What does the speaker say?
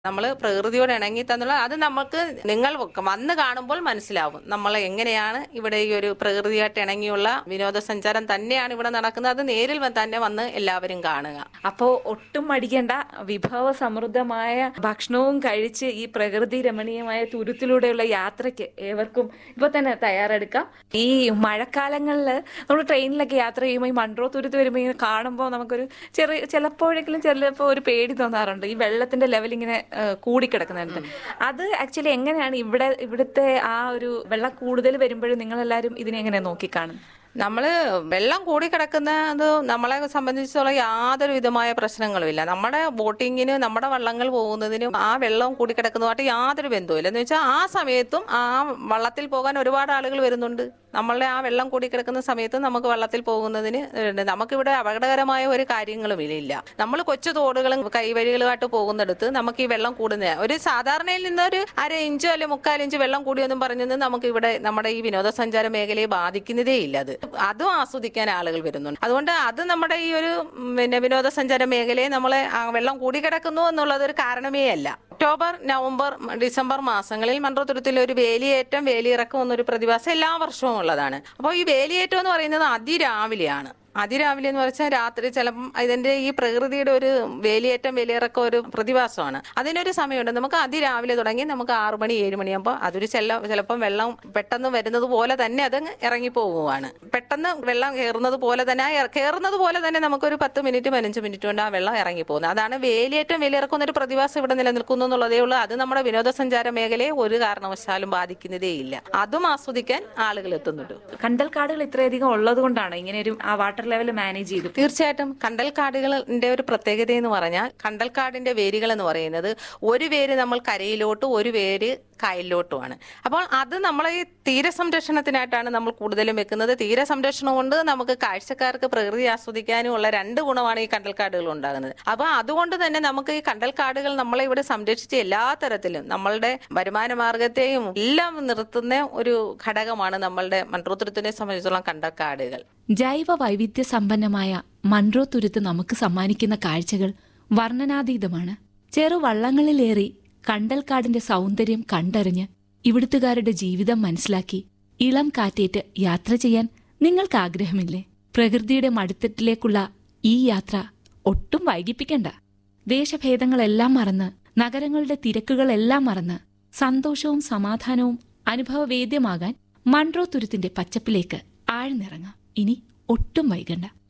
നമ്മൾ പ്രകൃതിയോട് ഇണങ്ങി തന്നുള്ള അത് നമുക്ക് നിങ്ങൾ വന്ന് കാണുമ്പോൾ മനസ്സിലാവും നമ്മൾ എങ്ങനെയാണ് ഇവിടെ ഈ ഒരു പ്രകൃതിയായിട്ട് ഇണങ്ങിയുള്ള വിനോദസഞ്ചാരം തന്നെയാണ് ഇവിടെ നടക്കുന്നത് അത് നേരിൽ വ- തന്നെ വന്ന് എല്ലാവരും കാണുക അപ്പോ ഒട്ടും മടിക്കേണ്ട വിഭവ സമൃദ്ധമായ ഭക്ഷണവും കഴിച്ച് ഈ പ്രകൃതി രമണീയമായ തുരുത്തിലൂടെയുള്ള യാത്രയ്ക്ക് ഏവർക്കും ഇപ്പൊ തന്നെ തയ്യാറെടുക്കാം ഈ മഴക്കാലങ്ങളിൽ നമ്മൾ ട്രെയിനിലൊക്കെ യാത്ര ചെയ്യുമ്പോൾ ഈ മൺട്രോ തുരുത്ത് വരുമ്പോൾ ഇങ്ങനെ കാണുമ്പോൾ നമുക്കൊരു ചെറിയ ചിലപ്പോഴെങ്കിലും ചിലപ്പോൾ ഒരു പേടി തോന്നാറുണ്ട് ഈ വെള്ളത്തിന്റെ ലെവൽ ഇങ്ങനെ ആ, കൂടിക്കിടക്കുന്നുണ്ട് അത് ആക്ച്വലി എങ്ങനെയാണ് ഇവിടെ ഇവിടുത്തെ ആ ഒരു വെള്ളം കൂടുതൽ വരുമ്പോഴും നിങ്ങളെല്ലാവരും ഇതിനെ എങ്ങനെ നോക്കിക്കാണും നമ്മൾ വെള്ളം കൂടി കിടക്കുന്നത് നമ്മളെ സംബന്ധിച്ചിടത്തോളം യാതൊരു വിധമായ പ്രശ്നങ്ങളുമില്ല നമ്മുടെ ബോട്ടിങ്ങിന് നമ്മുടെ വള്ളങ്ങൾ പോകുന്നതിനും ആ വെള്ളം കൂടി കിടക്കുന്നതുമായിട്ട് യാതൊരു ബന്ധവുമില്ല എന്ന് വെച്ചാൽ ആ സമയത്തും ആ വള്ളത്തിൽ പോകാൻ ഒരുപാട് ആളുകൾ വരുന്നുണ്ട് നമ്മളുടെ ആ വെള്ളം കൂടി കിടക്കുന്ന സമയത്ത് നമുക്ക് വള്ളത്തിൽ പോകുന്നതിന് ഉണ്ട്. നമുക്കിവിടെ അപകടകരമായ ഒരു കാര്യങ്ങളും ഇല്ല നമ്മൾ കൊച്ചു തോടുകളും കൈവഴികളുമായിട്ട് പോകുന്നിടത്ത് നമുക്ക് ഈ വെള്ളം കൂടുന്ന ഒരു സാധാരണയിൽ നിന്ന് ഒരു അര ഇഞ്ചോ അല്ലെ മുക്കാൽ ഇഞ്ച് വെള്ളം കൂടിയൊന്നും പറഞ്ഞത് നമുക്ക് ഇവിടെ നമ്മുടെ ഈ വിനോദസഞ്ചാര മേഖലയെ ബാധിക്കുന്നതേ ഇല്ല അത് അതും ആസ്വദിക്കാൻ ആളുകൾ വരുന്നുണ്ട് അതുകൊണ്ട് അത് നമ്മുടെ ഈ ഒരു ഉം, പിന്നെ വിനോദസഞ്ചാര മേഖലയെ നമ്മളെ ആ വെള്ളം കൂടി കിടക്കുന്നു എന്നുള്ളത് ഒരു കാരണമേ അല്ല ഒക്ടോബർ നവംബർ ഡിസംബർ മാസങ്ങളിൽ മൺട്രോത്തുരത്തിൽ ഒരു വേലിയേറ്റം വേലിയിറക്കം എന്നൊരു പ്രതിഭാസം എല്ലാ വർഷവും ഉള്ളതാണ് അപ്പോൾ ഈ വേലിയേറ്റം എന്ന് പറയുന്നത് അതിരാവിലെയാണ് അതിരാവിലെ എന്ന് വെച്ചാൽ രാത്രി ചിലപ്പം ഇതിന്റെ ഈ പ്രകൃതിയുടെ ഒരു വേലിയേറ്റം വേലിയിറക്കം ഒരു പ്രതിഭാസമാണ് അതിനൊരു സമയമുണ്ട് നമുക്ക് അതിരാവിലെ തുടങ്ങി നമുക്ക് ആറു മണി ഏഴ് മണിയാകുമ്പോൾ അതൊരു ചില ചിലപ്പം വെള്ളം പെട്ടെന്ന് വരുന്നത് പോലെ തന്നെ അത് ഇറങ്ങി പോകുവാണ് പെട്ടെന്ന് വെള്ളം കയറുന്നത് പോലെ തന്നെ ആ ഇറ- കയറുന്നത് പോലെ തന്നെ നമുക്കൊരു പത്ത് മിനിറ്റ് പതിനഞ്ച് മിനിറ്റ് കൊണ്ട് ആ വെള്ളം ഇറങ്ങി പോകുന്നത് അതാണ് വേലിയേറ്റം വേലിയിറക്കം എന്നൊരു പ്രതിഭാസം ഇവിടെ നിലനിൽക്കുന്നു എന്നുള്ളതേ ഉള്ളൂ അത് നമ്മുടെ വിനോദസഞ്ചാര മേഖലയെ ഒരു കാരണവശാലും ബാധിക്കുന്നതേ ഇല്ല അതും ആസ്വദിക്കാൻ ആളുകൾ എത്തുന്നുണ്ട് കണ്ടൽക്കാടുകൾ ഇത്രയധികം ഉള്ളത് കൊണ്ടാണ് ഇങ്ങനെ ഒരു ആ വാട്ടർ ലെവൽ മാനേജ് ചെയ്തു തീർച്ചയായിട്ടും കണ്ടൽക്കാടുകളുടെ ഒരു പ്രത്യേകത എന്ന് പറഞ്ഞാൽ കണ്ടൽക്കാടിന്റെ വേരുകൾ എന്ന് പറയുന്നത് ഒരു വേര് നമ്മൾ കരയിലോട്ടും ഒരു വേര് കായലിലോട്ടുമാണ് അപ്പോൾ അത് നമ്മളെ ഈ തീരസംരക്ഷണത്തിനായിട്ടാണ് നമ്മൾ കൂടുതലും വെക്കുന്നത് തീരസംരക്ഷണം കൊണ്ട് നമുക്ക് കാഴ്ചക്കാർക്ക് പ്രകൃതി ആസ്വദിക്കാനും ഉള്ള രണ്ട് ഗുണമാണ് ഈ കണ്ടൽക്കാടുകൾ ഉണ്ടാകുന്നത് അപ്പോൾ അതുകൊണ്ട് തന്നെ നമുക്ക് ഈ കണ്ടൽക്കാടുകൾ നമ്മളെ ഇവിടെ സംരക്ഷിച്ച് എല്ലാ തരത്തിലും നമ്മളുടെ വരുമാന മാർഗത്തെയും എല്ലാം നിർത്തുന്ന ഒരു ഘടകമാണ് നമ്മളുടെ മൺട്രോത്തുരത്തിനെ സംബന്ധിച്ചിടത്തോളം കണ്ടൽക്കാടുകൾ ജൈവ വൈവിധ്യ സമ്പന്നമായ മൺട്രോ തുരുത്ത് നമുക്ക് സമ്മാനിക്കുന്ന കാഴ്ചകൾ വർണ്ണനാതീതമാണ് ചെറുവള്ളങ്ങളിലേറി കണ്ടൽക്കാടിന്റെ സൗന്ദര്യം കണ്ടറിഞ്ഞ് ഇവിടുത്തുകാരുടെ ജീവിതം മനസ്സിലാക്കി ഇളം കാറ്റേറ്റ് യാത്ര ചെയ്യാൻ നിങ്ങൾക്ക് ആഗ്രഹമില്ലേ പ്രകൃതിയുടെ മടിത്തട്ടിലേക്കുള്ള ഈ യാത്ര ഒട്ടും വൈകിപ്പിക്കണ്ട ദേശഭേദങ്ങളെല്ലാം മറന്ന് നഗരങ്ങളുടെ തിരക്കുകളെല്ലാം മറന്ന് സന്തോഷവും സമാധാനവും അനുഭവവേദ്യമാകാൻ മൺട്രോ തുരുത്തിന്റെ പച്ചപ്പിലേക്ക് ആഴ്ന്നിറങ്ങാം ഇനി ഒട്ടും വൈകണ്ട